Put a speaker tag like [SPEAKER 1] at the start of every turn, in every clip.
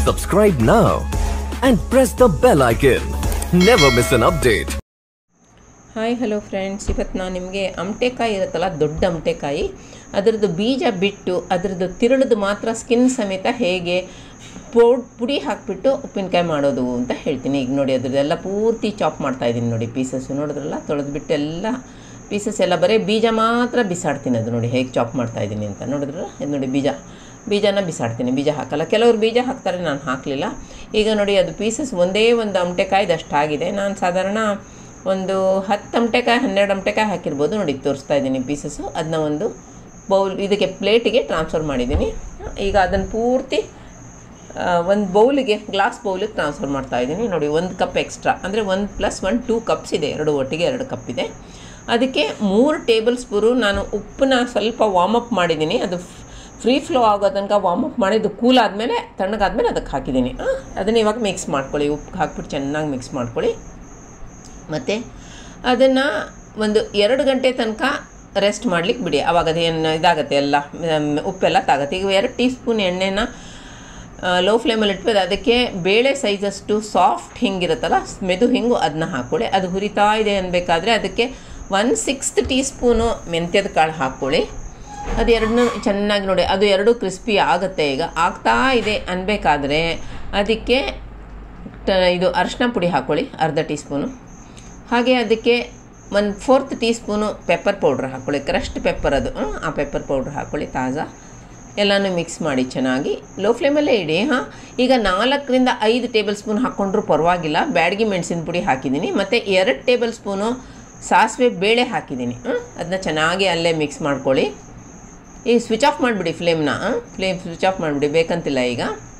[SPEAKER 1] Subscribe now and press the bell icon. Never miss an update.
[SPEAKER 2] Hi hello friends ಇವತ್ತು ನಾನು ನಿಮಗೆ ಅಮಟೆಕಾಯಿ ಇರುತ್ತಲ್ಲ ದೊಡ್ಡ ಅಮಟೆಕಾಯಿ ಅದರದ್ದು ಬೀಜ ಬಿಟ್ಟು ಅದರದ್ದು ತಿರುಳದು ಮಾತ್ರ ಸ್ಕಿನ್ ಸಮೇತ ಹೇಗೆ ಪೌಡ್ ಪುಡಿ ಹಾಕಿಬಿಟ್ಟು ಉಪ್ಪಿನಕಾಯಿ ಮಾಡೋದು ಅಂತ ಹೇಳ್ತೀನಿ ಈಗ ನೋಡಿ ಅದ್ರದ್ದೆಲ್ಲ ಪೂರ್ತಿ ಚಾಪ್ ಮಾಡ್ತಾ ಇದ್ದೀನಿ ನೋಡಿ ಪೀಸಸ್ ನೋಡಿದ್ರಲ್ಲ ತೊಳೆದ್ಬಿಟ್ಟು ಎಲ್ಲ ಪೀಸಸ್ ಎಲ್ಲ ಬರೀ ಬೀಜ ಮಾತ್ರ ಬಿಸಾಡ್ತೀನಿ ಅದು ನೋಡಿ ಹೇಗೆ ಚಾಪ್ ಮಾಡ್ತಾ ಇದ್ದೀನಿ ಅಂತ ನೋಡಿದ್ರಲ್ಲ ಇದು ನೋಡಿ ಬೀಜ ಬೀಜನ ಬಿಸಾಡ್ತೀನಿ ಬೀಜ ಹಾಕಲ್ಲ ಕೆಲವರು ಬೀಜ ಹಾಕ್ತಾರೆ ನಾನು ಹಾಕಲಿಲ್ಲ ಈಗ ನೋಡಿ ಅದು ಪೀಸಸ್ ಒಂದೇ ಒಂದು ಅಮಟೆಕಾಯ್ದು ಅಷ್ಟಾಗಿದೆ ನಾನು ಸಾಧಾರಣ ಒಂದು ಹತ್ತು ಅಮಟೆಕಾಯಿ ಹನ್ನೆರಡು ಅಮಟೆಕಾಯಿ ಹಾಕಿರ್ಬೋದು ನೋಡಿ ತೋರಿಸ್ತಾ ಇದ್ದೀನಿ ಪೀಸಸ್ಸು ಅದನ್ನ ಒಂದು ಬೌಲ್ ಇದಕ್ಕೆ ಪ್ಲೇಟಿಗೆ ಟ್ರಾನ್ಸ್ಫರ್ ಮಾಡಿದ್ದೀನಿ ಈಗ ಅದನ್ನು ಪೂರ್ತಿ ಒಂದು ಬೌಲಿಗೆ ಗ್ಲಾಸ್ ಬೌಲಿಗೆ ಟ್ರಾನ್ಸ್ಫರ್ ಮಾಡ್ತಾ ಇದ್ದೀನಿ ನೋಡಿ ಒಂದು ಕಪ್ ಎಕ್ಸ್ಟ್ರಾ ಅಂದರೆ ಒಂದು ಪ್ಲಸ್ ಒನ್ ಟೂ ಕಪ್ಸ್ ಇದೆ ಎರಡು ಒಟ್ಟಿಗೆ ಎರಡು ಕಪ್ ಇದೆ ಅದಕ್ಕೆ ಮೂರು ಟೇಬಲ್ ಸ್ಪೂನು ನಾನು ಉಪ್ಪನ್ನ ಸ್ವಲ್ಪ ವಾರ್ಮಪ್ ಮಾಡಿದ್ದೀನಿ ಅದು ಫ್ರೀ ಫ್ಲೋ ಆಗೋ ತನಕ ವಾರ್ಮಪ್ ಮಾಡಿದ್ದು ಕೂಲ್ ಆದಮೇಲೆ ತಣ್ಣಗಾದ್ಮೇಲೆ ಅದಕ್ಕೆ ಹಾಕಿದ್ದೀನಿ ಅದನ್ನು ಇವಾಗ ಮಿಕ್ಸ್ ಮಾಡ್ಕೊಳ್ಳಿ ಉಪ್ಪು ಹಾಕ್ಬಿಟ್ಟು ಚೆನ್ನಾಗಿ ಮಿಕ್ಸ್ ಮಾಡ್ಕೊಳ್ಳಿ ಮತ್ತು ಅದನ್ನು ಒಂದು ಎರಡು ಗಂಟೆ ತನಕ ರೆಸ್ಟ್ ಮಾಡ್ಲಿಕ್ಕೆ ಬಿಡಿ ಆವಾಗ ಅದೇನು ಇದಾಗುತ್ತೆ ಎಲ್ಲ ಮ್, ಉಪ್ಪೆಲ್ಲ ತಾಗುತ್ತೆ ಈಗ ಎರಡು ಟೀ ಸ್ಪೂನ್ ಎಣ್ಣೆನ ಲೋ ಫ್ಲೇಮಲ್ಲಿ ಇಟ್ಬೋದು ಅದಕ್ಕೆ ಬೇಳೆ ಸೈಜಷ್ಟು ಸಾಫ್ಟ್ ಹಿಂಗಿರುತ್ತಲ್ಲ ಮೆದು ಹಿಂಗು ಅದನ್ನ ಹಾಕ್ಕೊಳ್ಳಿ ಅದು ಹುರಿತಾ ಇದೆ ಅನ್ಬೇಕಾದ್ರೆ ಅದಕ್ಕೆ ಒನ್ ಸಿಕ್ಸ್ತ್ ಟೀ ಸ್ಪೂನು ಮೆಂತ್ಯದ ಕಾಳು ಹಾಕ್ಕೊಳ್ಳಿ ಅದು ಎರಡನ್ನೂ ಚೆನ್ನಾಗಿ ನೋಡಿ ಅದು ಎರಡು ಕ್ರಿಸ್ಪಿ ಆಗುತ್ತೆ ಈಗ ಆಗ್ತಾ ಇದೆ ಅನ್ಬೇಕಾದ್ರೆ ಅದಕ್ಕೆ ಟ ಇದು ಅರಿಶಿನ ಪುಡಿ ಹಾಕ್ಕೊಳ್ಳಿ ಅರ್ಧ ಟೀ ಸ್ಪೂನು ಹಾಗೆ ಅದಕ್ಕೆ ಒಂದು fourth teaspoon pepper powder ಹಾಕ್ಕೊಳ್ಳಿ ಕ್ರಸ್ಟ್ ಪೆಪ್ಪರ್ ಅದು ಹ್ಮ್, ಆ ಪೆಪ್ಪರ್ ಪೌಡ್ರ್ ಹಾಕ್ಕೊಳ್ಳಿ ತಾಜಾ ಎಲ್ಲನೂ ಮಿಕ್ಸ್ ಮಾಡಿ ಚೆನ್ನಾಗಿ ಲೋ ಫ್ಲೇಮಲ್ಲೇ ಇಡಿ ಹಾಂ ಈಗ ನಾಲ್ಕರಿಂದ ಐದು ಟೇಬಲ್ ಸ್ಪೂನ್ ಹಾಕ್ಕೊಂಡ್ರೂ ಪರವಾಗಿಲ್ಲ ಬ್ಯಾಡಗಿ ಮೆಣಸಿನ ಪುಡಿ ಹಾಕಿದ್ದೀನಿ ಮತ್ತು ಎರಡು ಟೇಬಲ್ ಸ್ಪೂನು ಸಾಸಿವೆ ಬೇಳೆ ಹಾಕಿದ್ದೀನಿ ಅದನ್ನ ಚೆನ್ನಾಗಿ ಅಲ್ಲೇ ಮಿಕ್ಸ್ ಮಾಡ್ಕೊಳ್ಳಿ ಈಗ ಸ್ವಿಚ್ ಆಫ್ ಮಾಡಿಬಿಡಿ ಫ್ಲೇಮ್ನ ಫ್ಲೇಮ್ ಸ್ವಿಚ್ ಆಫ್ ಮಾಡಿಬಿಡಿ ಬೇಕಂತಿಲ್ಲ ಈಗ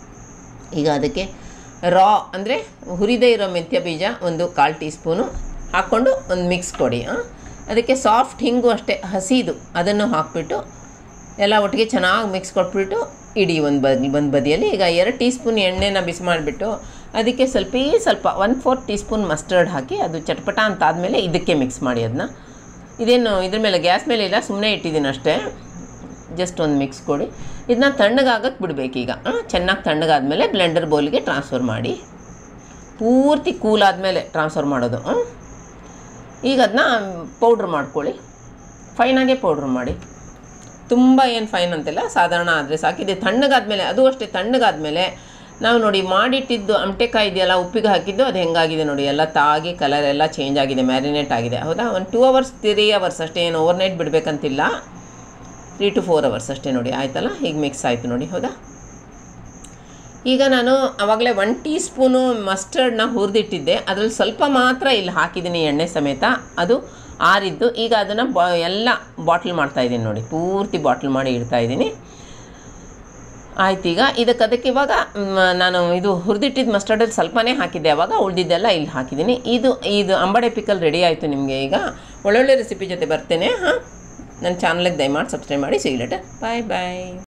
[SPEAKER 2] ಈಗ ಅದಕ್ಕೆ ರಾ ಅಂದರೆ ಹುರಿದೇ ಇರೋ ಮೆಂತ್ಯ ಬೀಜ ಒಂದು ಕಾಲು ಟೀ ಸ್ಪೂನು ಹಾಕ್ಕೊಂಡು ಒಂದು ಮಿಕ್ಸ್ ಕೊಡಿ ಆ. ಅದಕ್ಕೆ ಸಾಫ್ಟ್ ಹಿಂಗು ಅಷ್ಟೇ ಹಸಿದು ಅದನ್ನು ಹಾಕ್ಬಿಟ್ಟು ಎಲ್ಲ ಒಟ್ಟಿಗೆ ಚೆನ್ನಾಗಿ ಮಿಕ್ಸ್ ಕೊಟ್ಬಿಟ್ಟು ಇಡಿ ಒಂದು ಬದಿ ಒಂದು ಬದಿಯಲ್ಲಿ ಈಗ ಎರಡು ಟೀ ಸ್ಪೂನ್ ಎಣ್ಣೆನ ಬಿಸಿ ಮಾಡಿಬಿಟ್ಟು ಅದಕ್ಕೆ ಸ್ವಲ್ಪ ಸ್ವಲ್ಪ one four teaspoon mustard ಹಾಕಿ ಅದು ಚಟ್ಪಟ ಅಂತ ಆದಮೇಲೆ ಇದಕ್ಕೆ ಮಿಕ್ಸ್ ಮಾಡಿ ಅದನ್ನ ಇದೇನು ಇದ್ರ ಮೇಲೆ ಗ್ಯಾಸ್ ಮೇಲೆ ಇಲ್ಲ ಸುಮ್ಮನೆ ಇಟ್ಟಿದ್ದೀನಿ ಅಷ್ಟೇ ಜಸ್ಟ್ ಒಂದು ಮಿಕ್ಸ್ ಕೊಡಿ ಇದನ್ನ ತಣ್ಣಗಾಗಕ್ಕೆ ಬಿಡಬೇಕೀಗ ಚೆನ್ನಾಗಿ ತಣ್ಣಗಾದ್ಮೇಲೆ ಬ್ಲೆಂಡರ್ ಬೌಲಿಗೆ ಟ್ರಾನ್ಸ್ಫರ್ ಮಾಡಿ ಪೂರ್ತಿ ಕೂಲ್ ಆದಮೇಲೆ ಟ್ರಾನ್ಸ್ಫರ್ ಮಾಡೋದು ಆ. ಈಗ ಅದನ್ನ ಪೌಡ್ರ್ ಮಾಡ್ಕೊಳ್ಳಿ ಫೈನಾಗೆ ಪೌಡ್ರ್ ಮಾಡಿ ತುಂಬ ಏನು ಫೈನ್ ಅಂತಿಲ್ಲ ಸಾಧಾರಣ ಆದರೆ ಸಾಕಿದೆ ತಣ್ಣಗಾದ್ಮೇಲೆ ಅದು ಅಷ್ಟೇ ತಣ್ಣಗಾದ್ಮೇಲೆ ನಾವು ನೋಡಿ ಮಾಡಿಟ್ಟಿದ್ದು ಅಮಟೆಕಾಯಿ ಇದೆಯಲ್ಲ ಉಪ್ಪಿಗೆ ಹಾಕಿದ್ದು ಅದು ಹೆಂಗಾಗಿದೆ ನೋಡಿ ಎಲ್ಲ ತಾಗಿ ಕಲರ್ ಎಲ್ಲ ಚೇಂಜ್ ಆಗಿದೆ ಮ್ಯಾರಿನೇಟ್ ಆಗಿದೆ ಹೌದಾ ಒಂದು ಟೂ ಅವರ್ಸ್ ತ್ರೀ ಅವರ್ಸ್ ಅಷ್ಟೇ ಏನು ಓವರ್ ನೈಟ್ ಬಿಡಬೇಕಂತಿಲ್ಲ ತ್ರೀ ಟು ಫೋರ್ ಅವರ್ಸ್ ಅಷ್ಟೇ ನೋಡಿ ಆಯ್ತಲ್ಲ ಹೀಗೆ ಮಿಕ್ಸ್ ಆಯಿತು ನೋಡಿ ಹೌದಾ ಈಗ ನಾನು ಆವಾಗಲೇ ಒನ್ ಟೀ ಸ್ಪೂನು ಮಸ್ಟರ್ಡ್ನ ಹುರಿದಿಟ್ಟಿದ್ದೆ ಅದರಲ್ಲಿ ಸ್ವಲ್ಪ ಮಾತ್ರ ಇಲ್ಲಿ ಹಾಕಿದ್ದೀನಿ ಎಣ್ಣೆ ಸಮೇತ ಅದು ಆರಿದ್ದು ಈಗ ಅದನ್ನು ಬಾ ಎಲ್ಲ ಬಾಟ್ಲ್ ಮಾಡ್ತಾ ಇದ್ದೀನಿ ನೋಡಿ ಪೂರ್ತಿ ಬಾಟ್ಲ್ ಮಾಡಿ ಇಡ್ತಾ ಇದ್ದೀನಿ ಆಯ್ತು ಈಗ ಇದಕ್ಕೆ ಅದಕ್ಕೆ ಇವಾಗ ಮ್, ನಾನು ಇದು ಹುರಿದಿಟ್ಟಿದ್ದು ಮಸ್ಟರ್ಡಲ್ಲಿ ಸ್ವಲ್ಪನೇ ಹಾಕಿದ್ದೆ ಅವಾಗ ಉಳಿದಿದ್ದೆಲ್ಲ ಇಲ್ಲಿ ಹಾಕಿದ್ದೀನಿ ಇದು ಇದು ಅಂಬಡೆ ಪಿಕಲ್ ರೆಡಿ ಆಯಿತು ನಿಮಗೆ ಈಗ ಒಳ್ಳೊಳ್ಳೆ ರೆಸಿಪಿ ಜೊತೆ ಬರ್ತೇನೆ ಹಾಂ ನನ್ನ ಚಾನಲ್ಗೆ ದಯಮಾಡಿ ಸಬ್ಸ್ಕ್ರೈಬ್ ಮಾಡಿ ಸಿಗ್ಲೇಟ ಬಾಯ್ ಬಾಯ್